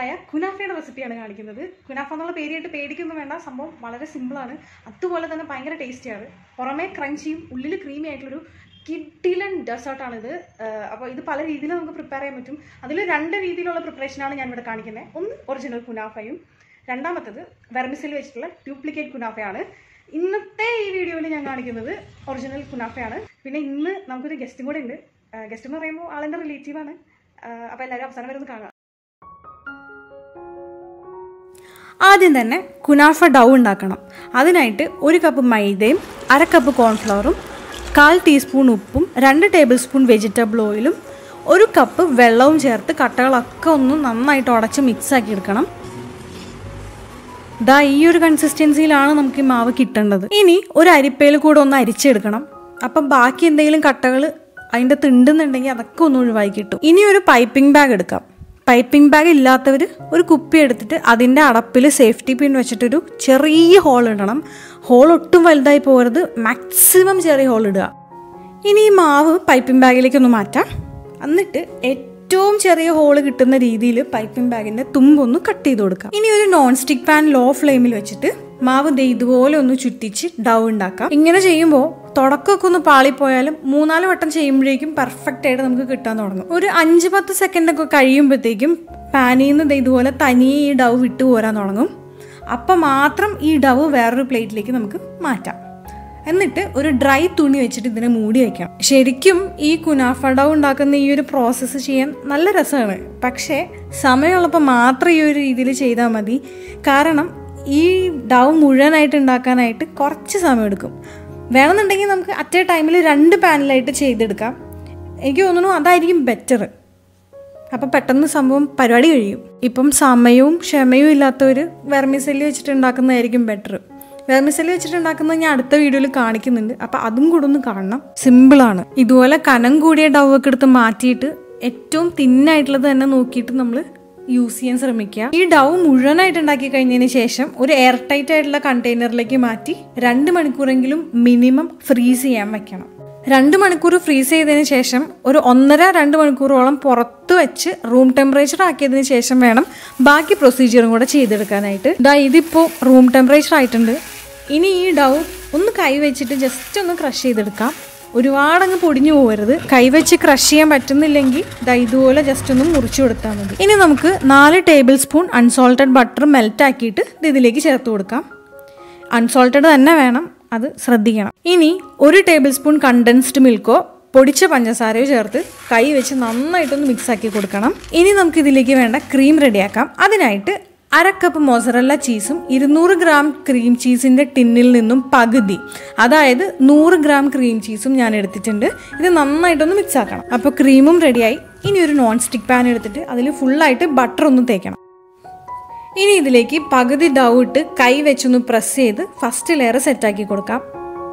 favourite ആയ കുനാഫയുടെ റെസിപ്പിയാണ് കാണിക്കുന്നത് കുനാഫ എന്നുള്ള പേരിട്ട് പേടിക്കൊന്നും വേണ്ട സംഭവം വളരെ സിമ്പിളാണ് അതുപോലെ തന്നെ ഭയങ്കര ടേസ്റ്റിയാണ് പുറമേ ക്രഞ്ചിയും ഉള്ളിൽ ക്രീമി ആയിട്ടുള്ളൊരു കിഡിലൻ ഡെസേർട്ടാണിത് അപ്പോൾ ഇത് പല രീതിയിൽ നമുക്ക് പ്രിപ്പയർ ചെയ്യാൻ പറ്റും അതിൽ രണ്ട് രീതിയിലുള്ള പ്രിപ്പറേഷനാണ് ഞാൻ ഇവിടെ കാണിക്കുന്നത് ഒന്ന് ഒറിജിനൽ കുനാഫയും രണ്ടാമത്തത് വെർമിസിൽ വെച്ചിട്ടുള്ള ഡ്യൂപ്ലിക്കേറ്റ് കുനാഫയാണ് ഇന്നത്തെ ഈ വീഡിയോയിൽ ഞാൻ കാണിക്കുന്നത് ഒറിജിനൽ കുനാഫയാണ് പിന്നെ ഇന്ന് നമുക്കൊരു ഗസ്റ്റും കൂടെ ഉണ്ട് ഗസ്റ്റ് എന്ന് പറയുമ്പോൾ ആളെൻ്റെ റിലേറ്റീവാണ് അപ്പോൾ എല്ലാവരും അവസാനം വരെ ഒന്ന് കാണാം ആദ്യം തന്നെ കുനാഫ ഡൗ ഉണ്ടാക്കണം അതിനായിട്ട് ഒരു കപ്പ് മൈദയും അര കപ്പ് കോൺഫ്ലവറും കാൽ ടീസ്പൂൺ ഉപ്പും രണ്ട് ടേബിൾ സ്പൂൺ വെജിറ്റബിൾ ഓയിലും ഒരു കപ്പ് വെള്ളവും ചേർത്ത് കട്ടകളൊക്കെ ഒന്ന് നന്നായിട്ട് ഉടച്ച് മിക്സ് ആക്കി എടുക്കണം ദാ ഈ ഒരു കൺസിസ്റ്റൻസിയിലാണ് നമുക്ക് ഈ മാവ് കിട്ടേണ്ടത് ഇനി ഒരു അരിപ്പയിൽ കൂടെ ഒന്ന് അരിച്ചെടുക്കണം അപ്പം ബാക്കി എന്തെങ്കിലും കട്ടകൾ അതിൻ്റെ തിണ്ടുന്നുണ്ടെങ്കിൽ അതൊക്കെ ഒന്ന് ഒഴിവാക്കി കിട്ടും ഇനി ഒരു പൈപ്പിംഗ് ബാഗ് എടുക്കാം പൈപ്പിംഗ് ബാഗ് ഇല്ലാത്തവർ ഒരു കുപ്പി എടുത്തിട്ട് അതിൻ്റെ അടപ്പിൽ സേഫ്റ്റി പിൻ വെച്ചിട്ടൊരു ചെറിയ ഹോൾ ഇടണം ഹോൾ ഒട്ടും വലുതായി പോകരുത് മാക്സിമം ചെറിയ ഹോൾ ഇടുക ഇനി ഈ മാവ് പൈപ്പിംഗ് ബാഗിലേക്ക് ഒന്ന് മാറ്റാം എന്നിട്ട് ഏറ്റവും ചെറിയ ഹോള് കിട്ടുന്ന രീതിയിൽ പൈപ്പിംഗ് ബാഗിന്റെ തുമ്പൊന്ന് കട്ട് ചെയ്ത് കൊടുക്കാം ഇനി ഒരു നോൺ സ്റ്റിക് പാൻ ലോ ഫ്ലെയിമിൽ വെച്ചിട്ട് മാവ് ദേ ഇതുപോലെ ഒന്ന് ചുറ്റിച്ച് ഡൗ ഉണ്ടാക്കാം ഇങ്ങനെ ചെയ്യുമ്പോൾ തുടക്കമൊക്കെ ഒന്ന് പാളിപ്പോയാലും മൂന്നാല് വട്ടം ചെയ്യുമ്പോഴേക്കും പെർഫെക്റ്റ് ആയിട്ട് നമുക്ക് കിട്ടാൻ തുടങ്ങും ഒരു അഞ്ച് പത്ത് സെക്കൻഡ് ഒക്കെ കഴിയുമ്പോഴത്തേക്കും പാനിൽ നിന്ന് ദേ ഇതുപോലെ തനിയെ ഈ ഡവ് വിട്ടു പോരാൻ തുടങ്ങും അപ്പം മാത്രം ഈ ഡവ് വേറൊരു പ്ലേറ്റിലേക്ക് നമുക്ക് മാറ്റാം എന്നിട്ട് ഒരു ഡ്രൈ തുണി വെച്ചിട്ട് ഇതിനെ മൂടി വയ്ക്കണം ശരിക്കും ഈ കുനാഫ ഡൗ ഉണ്ടാക്കുന്ന ഈ ഒരു പ്രോസസ്സ് ചെയ്യാൻ നല്ല രസമാണ് പക്ഷേ സമയമുള്ളപ്പോൾ മാത്രം ഈ ഒരു രീതിയിൽ ചെയ്താൽ മതി കാരണം ഈ ഡൗ മുഴുവനായിട്ട് ഉണ്ടാക്കാനായിട്ട് കുറച്ച് സമയം എടുക്കും വേണമെന്നുണ്ടെങ്കിൽ നമുക്ക് അറ്റ് എ ടൈമിൽ രണ്ട് പാനിലായിട്ട് ചെയ്തെടുക്കാം എനിക്ക് തോന്നുന്നു അതായിരിക്കും ബെറ്റർ അപ്പം പെട്ടെന്ന് സംഭവം പരിപാടി കഴിയും ഇപ്പം സമയവും ക്ഷമയും ഇല്ലാത്തവർ വെർമിസെല്ലി വെച്ചിട്ട് ഉണ്ടാക്കുന്നതായിരിക്കും ബെറ്റർ വെർമിസെല്ലി വെച്ചിട്ട് ഉണ്ടാക്കുന്നത് ഞാൻ അടുത്ത വീഡിയോയിൽ കാണിക്കുന്നുണ്ട് അപ്പം അതും കൂടെ ഒന്ന് കാണണം സിമ്പിളാണ് ഇതുപോലെ കനം കൂടിയ ഡവൊക്കെ എടുത്ത് മാറ്റിയിട്ട് ഏറ്റവും തിന്നായിട്ടുള്ളത് തന്നെ നോക്കിയിട്ട് നമ്മൾ യൂസ് ചെയ്യാൻ ശ്രമിക്കുക ഈ ഡൗ മുഴുവനായിട്ട് ഉണ്ടാക്കി കഴിഞ്ഞതിന് ശേഷം ഒരു എയർ ടൈറ്റ് ആയിട്ടുള്ള കണ്ടെയ്നറിലേക്ക് മാറ്റി രണ്ട് മണിക്കൂറെങ്കിലും മിനിമം ഫ്രീസ് ചെയ്യാൻ വെക്കണം രണ്ട് മണിക്കൂർ ഫ്രീസ് ചെയ്തതിന് ശേഷം ഒരു ഒന്നര രണ്ട് മണിക്കൂറോളം പുറത്ത് വെച്ച് റൂം ടെമ്പറേച്ചർ ആക്കിയതിന് ശേഷം വേണം ബാക്കി പ്രൊസീജിയറും കൂടെ ചെയ്തെടുക്കാനായിട്ട് ഡാ ഇതിപ്പോൾ റൂം ടെമ്പറേച്ചർ ആയിട്ടുണ്ട് ഇനി ഈ ഡൗ ഒന്ന് കൈ വെച്ചിട്ട് ജസ്റ്റ് ഒന്ന് ക്രഷ് ചെയ്തെടുക്കാം ഒരുപാടങ്ങ് പൊടിഞ്ഞു പോകരുത് കൈവച്ച് ക്രഷ് ചെയ്യാൻ പറ്റുന്നില്ലെങ്കിൽ ദാ ഇതുപോലെ ജസ്റ്റ് ഒന്ന് മുറിച്ചു കൊടുത്താൽ മതി ഇനി നമുക്ക് നാല് tablespoon unsalted butter melt ആക്കിയിട്ട് ഇത് ഇതിലേക്ക് ചേർത്ത് കൊടുക്കാം അൺസോൾട്ടഡ് തന്നെ വേണം അത് ശ്രദ്ധിക്കണം ഇനി ഒരു ടേബിൾ സ്പൂൺ കണ്ടൻസ്ഡ് മിൽക്കോ പൊടിച്ച പഞ്ചസാരയോ ചേർത്ത് കൈ വെച്ച് നന്നായിട്ടൊന്ന് മിക്സ് ആക്കി കൊടുക്കണം ഇനി നമുക്ക് ഇതിലേക്ക് വേണ്ട ക്രീം റെഡിയാക്കാം അതിനായിട്ട് അര കപ്പ് മൊസറല്ല ചീസും ഇരുന്നൂറ് ഗ്രാം ക്രീം ചീസിൻ്റെ ടിന്നിൽ നിന്നും പകുതി അതായത് നൂറ് ഗ്രാം ക്രീം ചീസും ഞാൻ എടുത്തിട്ടുണ്ട് ഇത് നന്നായിട്ടൊന്ന് മിക്സ് ആക്കണം അപ്പോൾ ക്രീമും റെഡിയായി ഇനി ഒരു നോൺ സ്റ്റിക്ക് പാൻ എടുത്തിട്ട് അതിൽ ഫുള്ളായിട്ട് ബട്ടർ ഒന്ന് തേക്കണം ഇനി ഇതിലേക്ക് പകുതി ഡൗ ഇട്ട് കൈ വെച്ചൊന്ന് പ്രസ് ചെയ്ത് ഫസ്റ്റ് ലെയർ സെറ്റാക്കി കൊടുക്കാം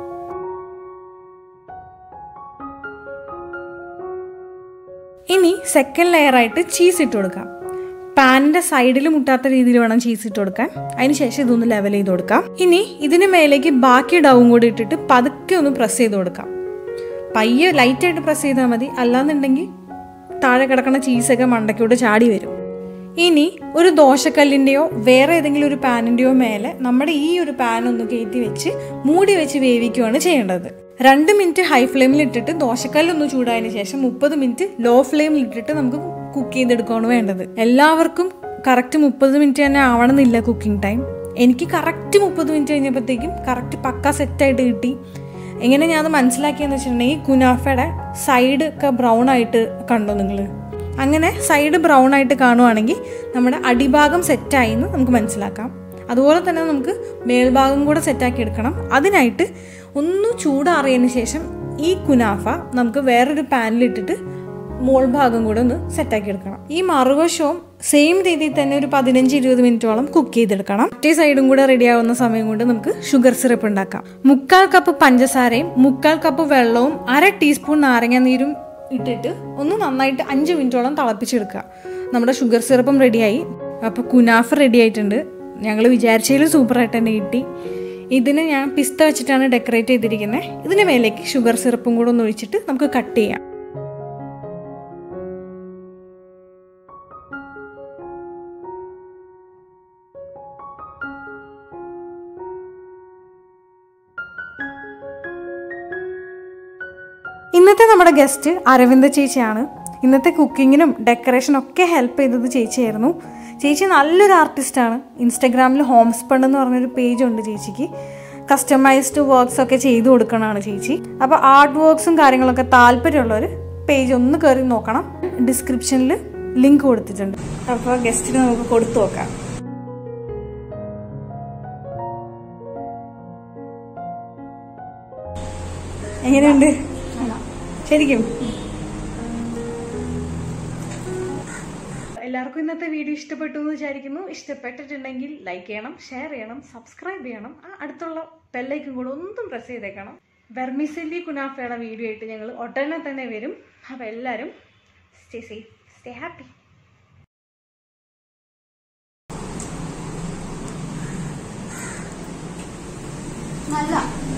ഇനി സെക്കൻഡ് ലെയർ ആയിട്ട് ചീസ് ഇട്ട് കൊടുക്കാം പാനിന്റെ സൈഡിൽ മുട്ടാത്ത രീതിയിൽ വേണം ചീസ് ഇട്ട് കൊടുക്കാൻ അതിനുശേഷം ഇതൊന്ന് ലെവൽ ചെയ്ത് കൊടുക്കാം ഇനി ഇതിന് മേലേക്ക് ബാക്കി ഡൗവും കൂടി ഇട്ടിട്ട് പതുക്കെ ഒന്ന് പ്രസ് ചെയ്ത് കൊടുക്കാം പയ്യെ ലൈറ്റായിട്ട് പ്രസ് ചെയ്താൽ മതി അല്ലാന്നുണ്ടെങ്കിൽ താഴെ കിടക്കുന്ന ചീസൊക്കെ മണ്ടയ്ക്കോട്ട് ചാടി വരും ഇനി ഒരു ദോശക്കല്ലിൻ്റെയോ വേറെ ഏതെങ്കിലും ഒരു പാനിൻ്റെയോ മേലെ നമ്മുടെ ഈ ഒരു പാൻ ഒന്ന് കയറ്റി വെച്ച് മൂടി വെച്ച് വേവിക്കുകയാണ് ചെയ്യേണ്ടത് രണ്ട് മിനിറ്റ് ഹൈ ഫ്ലെയിമിൽ ഇട്ടിട്ട് ദോശക്കല്ലൊന്ന് ചൂടായതിനു ശേഷം മുപ്പത് മിനിറ്റ് ലോ ഫ്ലെയിമിൽ ഇട്ടിട്ട് നമുക്ക് കുക്ക് ചെയ്തെടുക്കുകയാണ് വേണ്ടത് എല്ലാവർക്കും കറക്റ്റ് മുപ്പത് മിനിറ്റ് തന്നെ ആവണമെന്നില്ല കുക്കിംഗ് ടൈം എനിക്ക് കറക്റ്റ് മുപ്പത് മിനിറ്റ് കഴിഞ്ഞപ്പോഴത്തേക്കും കറക്റ്റ് പക്ക സെറ്റായിട്ട് കിട്ടി എങ്ങനെ ഞാൻ അത് മനസ്സിലാക്കിയെന്ന് വെച്ചിട്ടുണ്ടെങ്കിൽ കുനാഫയുടെ സൈഡ് ഒക്കെ ബ്രൗൺ ആയിട്ട് കണ്ടോ നിങ്ങൾ അങ്ങനെ സൈഡ് ബ്രൗൺ ആയിട്ട് കാണുവാണെങ്കിൽ നമ്മുടെ അടിഭാഗം സെറ്റായി എന്ന് നമുക്ക് മനസ്സിലാക്കാം അതുപോലെ തന്നെ നമുക്ക് മേൽഭാഗം കൂടെ സെറ്റാക്കി എടുക്കണം അതിനായിട്ട് ഒന്ന് ചൂടാറിയതിന് ശേഷം ഈ കുനാഫ നമുക്ക് വേറൊരു പാനിലിട്ടിട്ട് മോൾ ഭാഗം കൂടെ ഒന്ന് സെറ്റാക്കി എടുക്കണം ഈ മറുവശവും സെയിം രീതിയിൽ തന്നെ ഒരു പതിനഞ്ച് ഇരുപത് മിനിറ്റോളം കുക്ക് ചെയ്തെടുക്കണം മറ്റേ സൈഡും കൂടെ റെഡി ആവുന്ന സമയം കൊണ്ട് നമുക്ക് ഷുഗർ സിറപ്പ് ഉണ്ടാക്കാം മുക്കാൽ കപ്പ് പഞ്ചസാരയും മുക്കാൽ കപ്പ് വെള്ളവും അര ടീസ്പൂൺ നാരങ്ങ നീരും ഇട്ടിട്ട് ഒന്ന് നന്നായിട്ട് അഞ്ച് മിനിറ്റോളം തിളപ്പിച്ചെടുക്കുക നമ്മുടെ ഷുഗർ സിറപ്പും റെഡിയായി അപ്പോൾ കുനാഫ് റെഡി ആയിട്ടുണ്ട് ഞങ്ങൾ വിചാരിച്ചതിലും സൂപ്പറായിട്ട് തന്നെ കിട്ടി ഇതിന് ഞാൻ പിസ്ത വെച്ചിട്ടാണ് ഡെക്കറേറ്റ് ചെയ്തിരിക്കുന്നത് ഇതിന് മേലേക്ക് ഷുഗർ സിറപ്പും കൂടെ ഒന്ന് ഒഴിച്ചിട്ട് നമുക്ക് കട്ട് ചെയ്യാം ഇന്നത്തെ നമ്മുടെ ഗസ്റ്റ് അരവിന്ദ ചേച്ചിയാണ് ഇന്നത്തെ കുക്കിങ്ങിനും ഡെക്കറേഷനും ഒക്കെ ഹെൽപ്പ് ചെയ്തത് ചേച്ചിയായിരുന്നു ചേച്ചി നല്ലൊരു ആർട്ടിസ്റ്റാണ് ഇൻസ്റ്റഗ്രാമിൽ ഹോം സ്പണ്ട് എന്ന് പറഞ്ഞൊരു പേജ് ഉണ്ട് ചേച്ചിക്ക് കസ്റ്റമൈസ്ഡ് വർക്ക്സ് ഒക്കെ ചെയ്തു കൊടുക്കണതാണ് ചേച്ചി അപ്പോൾ ആർട്ട് വർക്ക്സും കാര്യങ്ങളൊക്കെ താല്പര്യമുള്ളവർ പേജ് ഒന്ന് കയറി നോക്കണം ഡിസ്ക്രിപ്ഷനിൽ ലിങ്ക് കൊടുത്തിട്ടുണ്ട് അപ്പോൾ ഗസ്റ്റിന് നമുക്ക് കൊടുത്തു നോക്കാം എങ്ങനെയുണ്ട് ശരിക്കും എല്ലാവർക്കും ഇന്നത്തെ വീഡിയോ ഇഷ്ടപ്പെട്ടു എന്ന് വിചാരിക്കുന്നു ഇഷ്ടപ്പെട്ടിട്ടുണ്ടെങ്കിൽ ലൈക്ക് ചെയ്യണം ഷെയർ ചെയ്യണം സബ്സ്ക്രൈബ് ചെയ്യണം ആ അടുത്തുള്ള ബെല്ലൈക്കും കൂടെ ഒന്നും പ്രസ് ചെയ്തേക്കണം വെർമിസെല്ലി കുനാഫയുടെ വീഡിയോ ആയിട്ട് ഞങ്ങൾ ഉടനെ തന്നെ വരും അപ്പോൾ എല്ലാവരും സ്റ്റേ സേഫ് സ്റ്റേ ഹാപ്പി നല്ല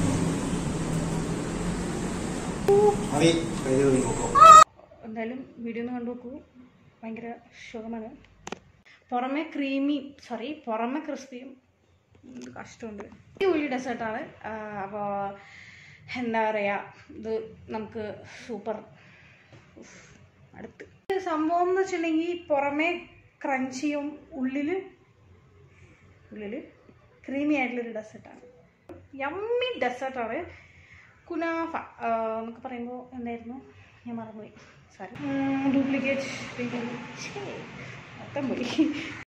മതി കയ്യിൽ നോക്കൂ എന്തായാലും വീഡിയോ ഒന്ന് കണ്ടു നോക്കൂ ഭയങ്കര സുഖമാണ് പുറമെ ക്രീമി സോറി പുറമെ ക്രിസ്പിയും ഇത് കഷ്ടമുണ്ട് അടിപൊളി ഡെസേർട്ടാണ് അപ്പോൾ എന്താ പറയുക ഇത് നമുക്ക് സൂപ്പർ അടുത്ത് ഇത് സംഭവം എന്ന് വെച്ചിട്ടുണ്ടെങ്കിൽ പുറമെ ക്രഞ്ചിയും ഉള്ളിൽ ഉള്ളിൽ ക്രീമി ആയിട്ടുള്ളൊരു ഡെസേർട്ടാണ് യമ്മി ഡെസേർട്ടാണ് കുനാഫ ആ, എന്നൊക്കെ പറയുമ്പോൾ എന്തായിരുന്നു ഞാൻ മറന്നുപോയി സോറി ഡ്യൂപ്ലിക്കേറ്റ് മൊത്തം പോയി